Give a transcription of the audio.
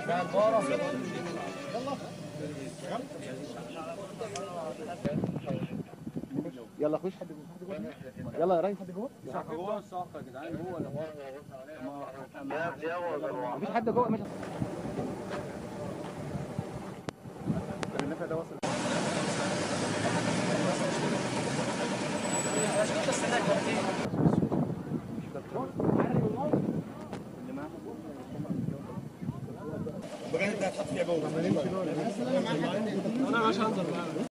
يلا خش حد جوه يلا يا ريس حد جوه جوه الصاقه يا جدعان جوه ولا بره مفيش حد جوه ماشي النفع ده وصل بجد هتحط فيها جوه